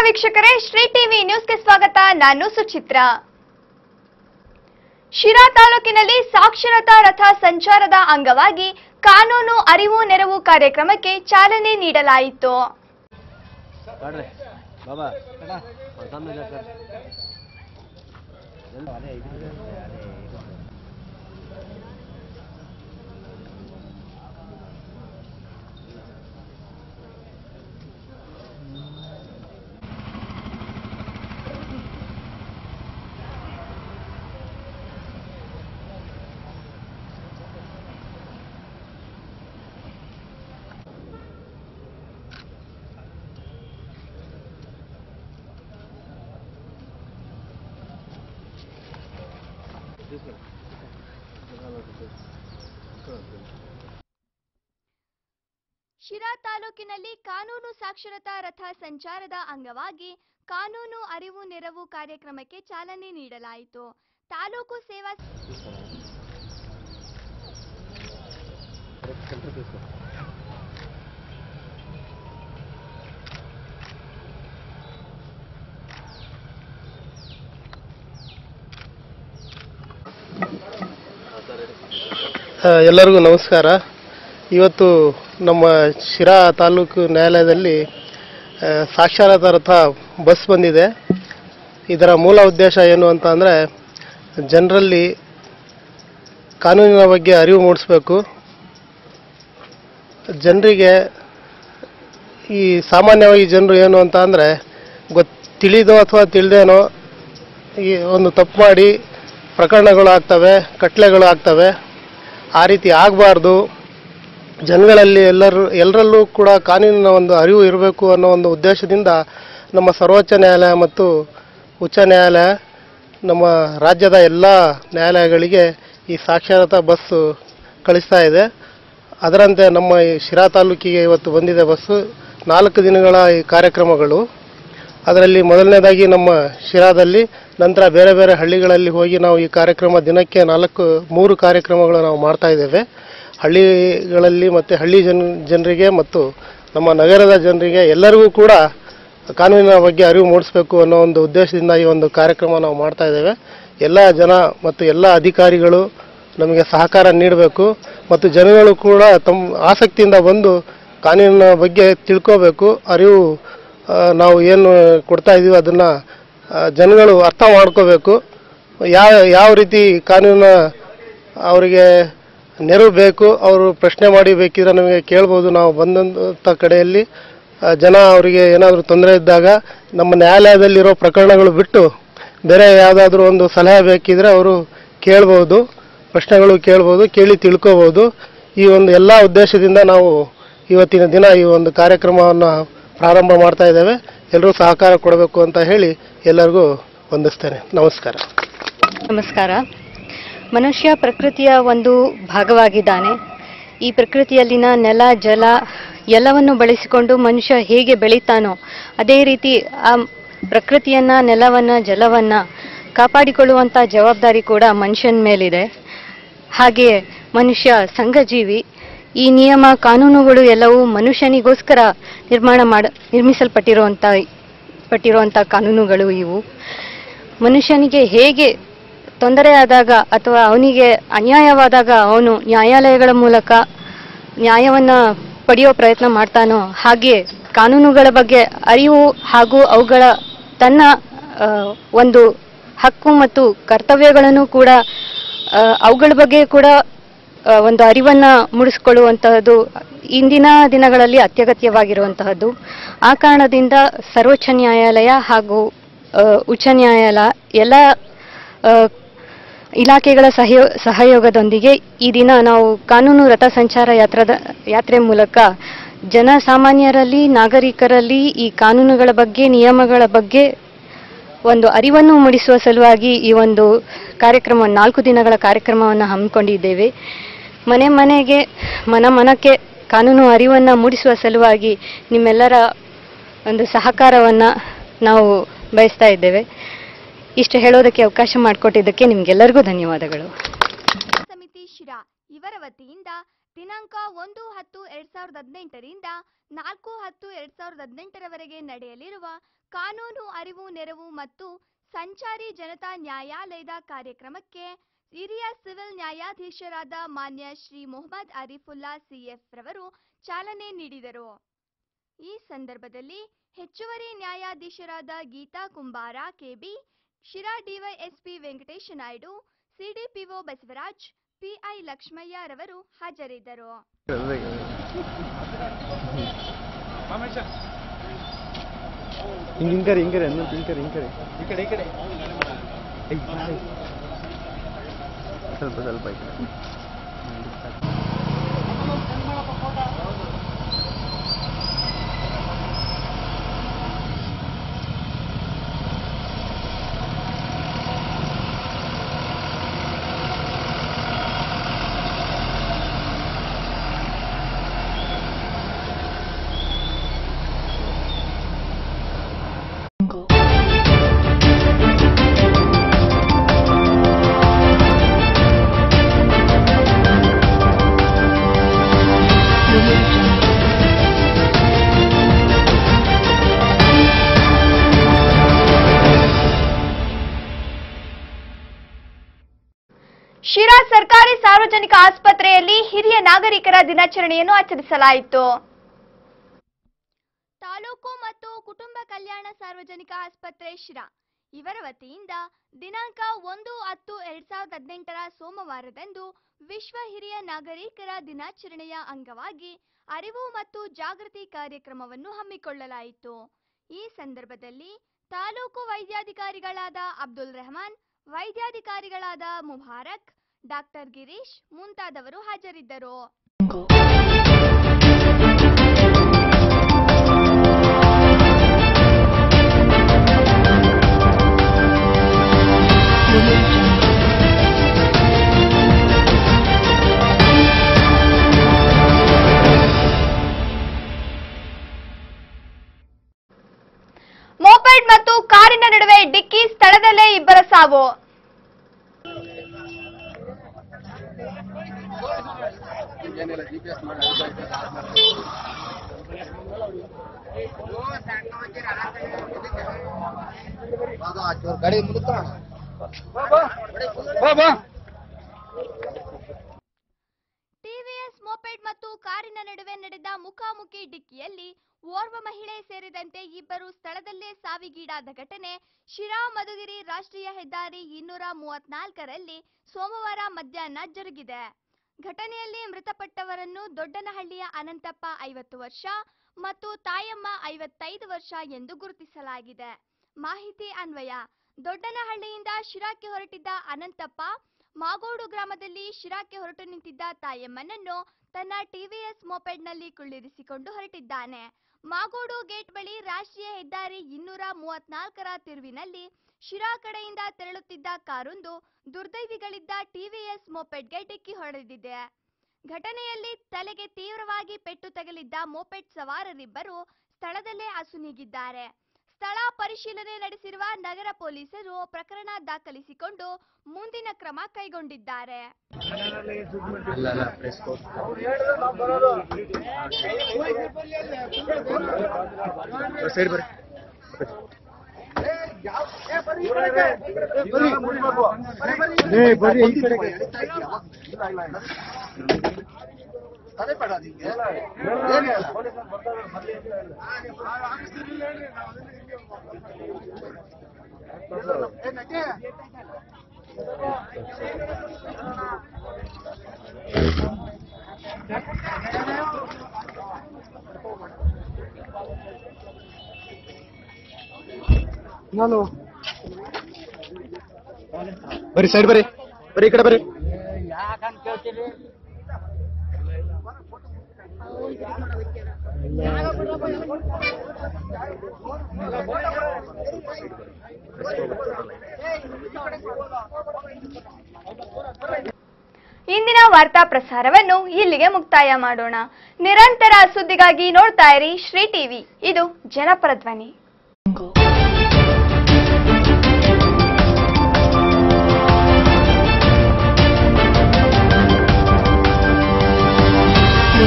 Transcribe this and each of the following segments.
ವೀಕ್ಷಕರೇ ಶ್ರೀ ಟಿವಿ ನ್ಯೂಸ್ಗೆ ಸ್ವಾಗತ ನಾನು ಸುಚಿತ್ರ ಶಿರಾ ತಾಲೂಕಿನಲ್ಲಿ ಸಾಕ್ಷರತಾ ರಥ ಸಂಚಾರದ ಅಂಗವಾಗಿ ಕಾನೂನು ಅರಿವು ನೆರವು ಕಾರ್ಯಕ್ರಮಕ್ಕೆ ಚಾಲನೆ ನೀಡಲಾಯಿತು ಕಾಡ್ರಿ ಬಾಬಾ ತಮ್ಮ ಇಲ್ಲ ಸರ್ ಎಲ್ಲ ಅದೇ ಇದು ಇದೆ, ಅದೇ ಇದು. ಶಿರಾ ತಾಲೂಕಿನಲ್ಲಿ ಕಾನೂನು ಸಾಕ್ಷರತಾ ರಥ ಸಂಚಾರದ ಅಂಗವಾಗಿ ಕಾನೂನು ಅರಿವು ನೆರವು ಕಾರ್ಯಕ್ರಮಕ್ಕೆ ಚಾಲನೆ ನೀಡಲಾಯಿತು ತಾಲೂಕು ಸೇವಾ ಆ, ಎಲ್ಲರಿಗೂ ನಮಸ್ಕಾರ ಇವತ್ತು ನಮ್ಮ ಶಿರಾ ತಾಲೂಕು ನ್ಯಾಯಾಲಯದಲ್ಲಿ ಆ, ಸಾಕ್ಷರತಾ ರಥ ಬಸ್ ಬಂದಿದೆ ಇದರ ಮೂಲ ಉದ್ದೇಶ ಏನು ಅಂತ ಅಂದರೆ ಜನರಲ್ಲಿ ಕಾನೂನಿನ ಬಗ್ಗೆ ಅರಿವು ಮೂಡಿಸ್ಬೇಕು ಜನರಿಗೆ ಈ ಸಾಮಾನ್ಯವಾಗಿ ಜನರು ಏನು ಅಂತ ಅಂದರೆ ಗೊತ್ ತಿಳಿದೋ ಅಥವಾ ತಿಳಿದೇನೋ ಈ ಒಂದು ತಪ್ಪು ಮಾಡಿ ಪ್ರಕರಣಗಳು ಆಗ್ತವೆ ಕಟ್ಲೆಗಳು ಆಗ್ತವೆ ಆ ರೀತಿ ಆಗಬಾರ್ದು ಜನಗಳಲ್ಲಿ ಎಲ್ಲರೂ ಎಲ್ಲರಲ್ಲೂ ಕೂಡ ಕಾನೂನಿನ ಒಂದು ಅರಿವು ಇರಬೇಕು ಅನ್ನೋ ಒಂದು ಉದ್ದೇಶದಿಂದ ನಮ್ಮ ಸರ್ವೋಚ್ಚ ನ್ಯಾಯಾಲಯ ಮತ್ತು ಉಚ್ಚ ನ್ಯಾಯಾಲಯ ನಮ್ಮ ರಾಜ್ಯದ ಎಲ್ಲ ನ್ಯಾಯಾಲಯಗಳಿಗೆ ಈ ಸಾಕ್ಷರತಾ ಬಸ್ಸು ಕಳಿಸ್ತಾ ಇದೆ ಅದರಂತೆ ನಮ್ಮ ಈ ಶಿರಾ ತಾಲೂಕಿಗೆ ಇವತ್ತು ಬಂದಿದೆ ಬಸ್ಸು ನಾಲ್ಕು ದಿನಗಳ ಈ ಕಾರ್ಯಕ್ರಮಗಳು ಅದರಲ್ಲಿ ಮೊದಲನೇದಾಗಿ ನಮ್ಮ ಶಿರಾದಲ್ಲಿ ನಂತರ ಬೇರೆ ಬೇರೆ ಹಳ್ಳಿಗಳಲ್ಲಿ ಹೋಗಿ ನಾವು ಈ ಕಾರ್ಯಕ್ರಮ ದಿನಕ್ಕೆ ನಾಲ್ಕು ಮೂರು ಕಾರ್ಯಕ್ರಮಗಳು ನಾವು ಮಾಡ್ತಾ ಇದ್ದೇವೆ ಹಳ್ಳಿಗಳಲ್ಲಿ ಮತ್ತು ಹಳ್ಳಿ ಜನ ಜನರಿಗೆ ಮತ್ತು ನಮ್ಮ ನಗರದ ಜನರಿಗೆ ಎಲ್ಲರಿಗೂ ಕೂಡ ಕಾನೂನಿನ ಬಗ್ಗೆ ಅರಿವು ಮೂಡಿಸಬೇಕು ಅನ್ನೋ ಒಂದು ಉದ್ದೇಶದಿಂದ ಈ ಒಂದು ಕಾರ್ಯಕ್ರಮ ನಾವು ಮಾಡ್ತಾ ಇದ್ದೇವೆ ಎಲ್ಲ ಜನ ಮತ್ತು ಎಲ್ಲ ಅಧಿಕಾರಿಗಳು ನಮಗೆ ಸಹಕಾರ ನೀಡಬೇಕು ಮತ್ತು ಜನಗಳು ಕೂಡ ತಮ್ಮ ಆಸಕ್ತಿಯಿಂದ ಬಂದು ಕಾನೂನಿನ ಬಗ್ಗೆ ತಿಳ್ಕೋಬೇಕು ಅರಿವು ಆ, ನಾವು ಏನು ಕೊಡ್ತಾ ಇದ್ದೀವಿ ಅದನ್ನು ಜನಗಳು ಅರ್ಥ ಮಾಡ್ಕೋಬೇಕು ಯಾವ ಯಾವ ರೀತಿ ಕಾನೂನ ಅವರಿಗೆ ನೆರವು ಬೇಕು ಅವರು ಪ್ರಶ್ನೆ ಮಾಡಿ ಬೇಕಿದ್ರೆ ನಮಗೆ ಕೇಳ್ಬೋದು ನಾವು ಬಂದಂಥ ಕಡೆಯಲ್ಲಿ ಆ, ಜನ ಅವರಿಗೆ ಏನಾದರೂ ತೊಂದರೆ ಇದ್ದಾಗ ನಮ್ಮ ನ್ಯಾಯಾಲಯದಲ್ಲಿರೋ ಪ್ರಕರಣಗಳು ಬಿಟ್ಟು ಬೇರೆ ಯಾವುದಾದ್ರೂ ಒಂದು ಸಲಹೆ ಬೇಕಿದ್ರೆ ಅವರು ಕೇಳ್ಬೋದು ಪ್ರಶ್ನೆಗಳು ಕೇಳ್ಬೋದು ಕೇಳಿ ತಿಳ್ಕೋಬೋದು ಈ ಒಂದು ಎಲ್ಲ ಉದ್ದೇಶದಿಂದ ನಾವು ಇವತ್ತಿನ ದಿನ ಈ ಒಂದು ಕಾರ್ಯಕ್ರಮವನ್ನು ಪ್ರಾರಂಭ ಮಾಡ್ತಾ ಇದ್ದೇವೆ ಎಲ್ಲರೂ ಸಹಕಾರ ಕೊಡಬೇಕು ಅಂತ ಹೇಳಿ ಎಲ್ಲರಿಗೂ ವಂದಿಸ್ತೇನೆ ನಮಸ್ಕಾರ ನಮಸ್ಕಾರ ಮನುಷ್ಯ ಪ್ರಕೃತಿಯ ಒಂದು ಭಾಗವಾಗಿದ್ದಾನೆ ಈ ಪ್ರಕೃತಿಯಲ್ಲಿನ ನೆಲ ಜಲ ಎಲ್ಲವನ್ನು ಬಳಸಿಕೊಂಡು ಮನುಷ್ಯ ಹೇಗೆ ಬೆಳೀತಾನೋ ಅದೇ ರೀತಿ ಆ ಪ್ರಕೃತಿಯನ್ನ ನೆಲವನ್ನ ಜಲವನ್ನ ಕಾಪಾಡಿಕೊಳ್ಳುವಂತ ಜವಾಬ್ದಾರಿ ಕೂಡ ಮನುಷ್ಯನ ಮೇಲಿದೆ ಹಾಗೆಯೇ ಮನುಷ್ಯ ಸಂಘಜೀವಿ ಈ ನಿಯಮ ಕಾನೂನುಗಳು ಎಲ್ಲವೂ ಮನುಷ್ಯನಿಗೋಸ್ಕರ ನಿರ್ಮಾಣ ಮಾಡ ನಿರ್ಮಿಸಲ್ಪಟ್ಟಿರುವಂತ ಪಟ್ಟಿರುವಂತ ಕಾನೂನುಗಳು ಇವು ಮನುಷ್ಯನಿಗೆ ಹೇಗೆ ತೊಂದರೆ ಆದಾಗ ಅಥವಾ ಅವನಿಗೆ ಅನ್ಯಾಯವಾದಾಗ ಅವನು ನ್ಯಾಯಾಲಯಗಳ ಮೂಲಕ ನ್ಯಾಯವನ್ನ ಪಡೆಯೋ ಪ್ರಯತ್ನ ಮಾಡ್ತಾನೋ ಹಾಗೆ ಕಾನೂನುಗಳ ಬಗ್ಗೆ ಅರಿವು ಹಾಗೂ ಅವುಗಳ ತನ್ನ ಆ, ಒಂದು ಹಕ್ಕು ಮತ್ತು ಕರ್ತವ್ಯಗಳನ್ನು ಕೂಡ ಆ, ಅವುಗಳ ಬಗ್ಗೆ ಕೂಡ ಆ, ಒಂದು ಅರಿವನ್ನ ಮೂಡಿಸಿಕೊಳ್ಳುವಂತಹದ್ದು ಇಂದಿನ ದಿನಗಳಲ್ಲಿ ಅತ್ಯಗತ್ಯವಾಗಿರುವಂತಹದ್ದು ಆ ಕಾರಣದಿಂದ ಸರ್ವೋಚ್ಚ ನ್ಯಾಯಾಲಯ ಹಾಗೂ ಆ, ಉಚ್ಚ ನ್ಯಾಯಾಲಯ ಎಲ್ಲ ಆ, ಇಲಾಖೆಗಳ ಸಹಯೋ ಸಹಯೋಗದೊಂದಿಗೆ ಈ ದಿನ ನಾವು ಕಾನೂನು ರಥ ಸಂಚಾರ ಯಾತ್ರದ ಯಾತ್ರೆ ಮೂಲಕ ಜನಸಾಮಾನ್ಯರಲ್ಲಿ ನಾಗರಿಕರಲ್ಲಿ ಈ ಕಾನೂನುಗಳ ಬಗ್ಗೆ ನಿಯಮಗಳ ಬಗ್ಗೆ ಒಂದು ಅರಿವನ್ನು ಮೂಡಿಸುವ ಸಲುವಾಗಿ ಈ ಒಂದು ಕಾರ್ಯಕ್ರಮ ನಾಲ್ಕು ದಿನಗಳ ಕಾರ್ಯಕ್ರಮವನ್ನು ಹಮ್ಮಿಕೊಂಡಿದ್ದೇವೆ ಮನೆ ಮನೆಗೆ ಮನ ಮನಕ್ಕೆ ಕಾನೂನು ಅರಿವನ್ನು ಮೂಡಿಸುವ ಸಲುವಾಗಿ ನಿಮ್ಮೆಲ್ಲರ ಒಂದು ಸಹಕಾರವನ್ನು ನಾವು ಬಯಸ್ತಾ ಇದ್ದೇವೆ ಇಷ್ಟು ಹೇಳೋದಕ್ಕೆ ಅವಕಾಶ ಮಾಡಿಕೊಟ್ಟಿದ್ದಕ್ಕೆ ನಿಮಗೆಲ್ಲರಿಗೂ ಧನ್ಯವಾದಗಳು ಸಮಿತಿ ಶಿರಾ ಇವರ ಇವರ ವತಿಯಿಂದ ದಿನಾಂಕ ಒಂದು ಹತ್ತು ಎರಡ್ ಸಾವಿರದ ಹದಿನೆಂಟರಿಂದ ನಾಲ್ಕು ಹತ್ತು ಎರಡ್ ಸಾವಿರದ ಹದಿನೆಂಟರವರೆಗೆ ನಡೆಯಲಿರುವ ಕಾನೂನು ಅರಿವು ನೆರವು ಮತ್ತು ಸಂಚಾರಿ ಜನತಾ ನ್ಯಾಯಾಲಯದ ಕಾರ್ಯಕ್ರಮಕ್ಕೆ ಹಿರಿಯ ಸಿವಿಲ್ ನ್ಯಾಯಾಧೀಶರಾದ ಮಾನ್ಯ ಶ್ರೀ ಮೊಹಮ್ಮದ್ ಆರಿಫುಲ್ಲಾ ಸಿಎಫ್ ರವರು ಚಾಲನೆ ನೀಡಿದರು ಈ ಸಂದರ್ಭದಲ್ಲಿ ಹೆಚ್ಚುವರಿ ನ್ಯಾಯಾಧೀಶರಾದ Geeta Kumbar K B Sira DYSP Venkatesha Naidu CDPO Basavaraj PI Lakshmaiah ರವರು ಹಾಜರಿದ್ದರು ಹಿಂಗೆ ಹಿಂಕರಿ ಹಿಂಕರಿ ಅನ್ನೋ ಹಿಂಕರಿ ಹಿಂಕರಿ ಈ ಕಡೆ ಈ ಕಡೆ ಸ್ವಲ್ಪ ಸ್ವಲ್ಪ ಈ ಕಡೆ ಶಿರಾ ಸರ್ಕಾರಿ ಸಾರ್ವಜನಿಕ ಆಸ್ಪತ್ರೆಯಲ್ಲಿ ಹಿರಿಯ ನಾಗರಿಕರ ದಿನಾಚರಣೆಯನ್ನು ಆಚರಿಸಲಾಯಿತು ತಾಲೂಕು ಮತ್ತು ಕುಟುಂಬ ಕಲ್ಯಾಣ ಸಾರ್ವಜನಿಕ ಆಸ್ಪತ್ರೆ ಶಿರಾ ಇವರ ವತಿಯಿಂದ ದಿನಾಂಕ ಒಂದು ಹತ್ತು ಎರಡ್ ಸಾವಿರದ ಹದಿನೆಂಟರ ಸೋಮವಾರದಂದು ವಿಶ್ವ ಹಿರಿಯ ನಾಗರಿಕರ ದಿನಾಚರಣೆಯ ಅಂಗವಾಗಿ ಅರಿವು ಮತ್ತು ಜಾಗೃತಿ ಕಾರ್ಯಕ್ರಮವನ್ನು ಹಮ್ಮಿಕೊಳ್ಳಲಾಯಿತು ಈ ಸಂದರ್ಭದಲ್ಲಿ ತಾಲೂಕು ವೈದ್ಯಾಧಿಕಾರಿಗಳಾದ ಅಬ್ದುಲ್ ರೆಹಮಾನ್ ವೈದ್ಯಾಧಿಕಾರಿಗಳಾದ ಮುಬಾರಕ್ ಡಾಕ್ಟರ್ ಗಿರೀಶ್ ಮುಂತಾದವರು ಹಾಜರಿದ್ದರು ಮೋಪೆಡ್ ಮತ್ತು ಕಾರಿನ ನಡುವೆ ಡಿಕ್ಕಿ ಸ್ಥಳದಲ್ಲೇ ಇಬ್ಬರ ಸಾವು ಗಾಡಿ ಮುಂದಕ್ಕೆ ಟಿವಿಎಸ್ ಮೋಪೆಡ್ ಮತ್ತು ಕಾರಿನ ನಡುವೆ ನಡೆದ ಮುಖಾಮುಖಿ ಡಿಕ್ಕಿಯಲ್ಲಿ ಓರ್ವ ಮಹಿಳೆ ಸೇರಿದಂತೆ ಇಬ್ಬರು ಸ್ಥಳದಲ್ಲೇ ಸಾವಿಗೀಡಾದ ಘಟನೆ ಶಿರಾ ಮಧುಗಿರಿ ರಾಷ್ಟ್ರೀಯ ಹೆದ್ದಾರಿ ಇನ್ನೂರ ಮೂವತ್ನಾಲ್ಕರಲ್ಲಿ ಸೋಮವಾರ ಮಧ್ಯಾಹ್ನ ಜರುಗಿದೆ ಘಟನೆಯಲ್ಲಿ ಮೃತಪಟ್ಟವರನ್ನು ದೊಡ್ಡನಹಳ್ಳಿಯ ಅನಂತಪ್ಪ ಐವತ್ತು ವರ್ಷ ಮತ್ತು ತಾಯಮ್ಮ ಐವತ್ತೈದು ವರ್ಷ ಎಂದು ಗುರುತಿಸಲಾಗಿದೆ ಮಾಹಿತಿ ಅನ್ವಯ ದೊಡ್ಡನಹಳ್ಳಿಯಿಂದ ಶಿರಾಕ್ಕೆ ಹೊರಟಿದ್ದ ಅನಂತಪ್ಪ ಮಾಗೋಡು ಗ್ರಾಮದಲ್ಲಿ ಶಿರಾಕ್ಕೆ ಹೊರಟು ನಿಂತಿದ್ದ ತಾಯಮ್ಮನನ್ನು ತನ್ನ ಟಿವಿಎಸ್ ಮೊಪೆಡ್ನಲ್ಲಿ ಕುಳ್ಳಿರಿಸಿಕೊಂಡು ಹೊರಟಿದ್ದಾನೆ ಮಾಗೋಡು ಗೇಟ್ ಬಳಿ ರಾಷ್ಟ್ರೀಯ ಹೆದ್ದಾರಿ ಇನ್ನೂರ ಮೂವತ್ನಾಲ್ಕರ ತಿರುವಿನಲ್ಲಿ ಶಿರಾ ಕಡೆಯಿಂದ ತೆರಳುತ್ತಿದ್ದ ಕಾರೊಂದು ದುರ್ದೈವಿಗಳಿದ್ದ ಟಿವಿಎಸ್ ಮೊಪೆಡ್ಗೆ ಡಿಕ್ಕಿ ಹೊಡೆದಿದೆ ಘಟನೆಯಲ್ಲಿ ತಲೆಗೆ ತೀವ್ರವಾಗಿ ಪೆಟ್ಟು ತಗಲಿದ್ದ ಮೋಪೆಡ್ ಸವಾರರಿಬ್ಬರು ಸ್ಥಳದಲ್ಲೇ ಅಸುನೀಗಿದ್ದಾರೆ ಸ್ಥಳ ಪರಿಶೀಲನೆ ನಡೆಸಿರುವ ನಗರ ಪೊಲೀಸರು ಪ್ರಕರಣ ದಾಖಲಿಸಿಕೊಂಡು ಮುಂದಿನ ಕ್ರಮ ಕೈಗೊಂಡಿದ್ದಾರೆ ಇಲ್ಲ ಇಲ್ಲ ಪ್ರೆಸ್ ಸೈಡ್ ಬರ್ರಿ ಏ ಬರ್ರಿ ಈ ಕಡೆಗೆ ನಾನು ಬರ್ರಿ ಸೈಡ್ ಬರ್ರಿ ಬರ್ರಿ ಈ ಕಡೆ ಬರ್ರಿ ಇಂದಿನ ವಾರ್ತಾ ಪ್ರಸಾರವನ್ನು ಇಲ್ಲಿಗೆ ಮುಕ್ತಾಯ ಮಾಡೋಣ ನಿರಂತರ ಸುದ್ದಿಗಾಗಿ ನೋಡ್ತಾ ಇರಿ ಶ್ರೀ ಟಿವಿ ಇದು ಜನಪರ ಧ್ವನಿ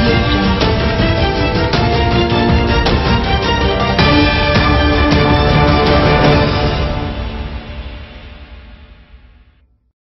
audio jungle.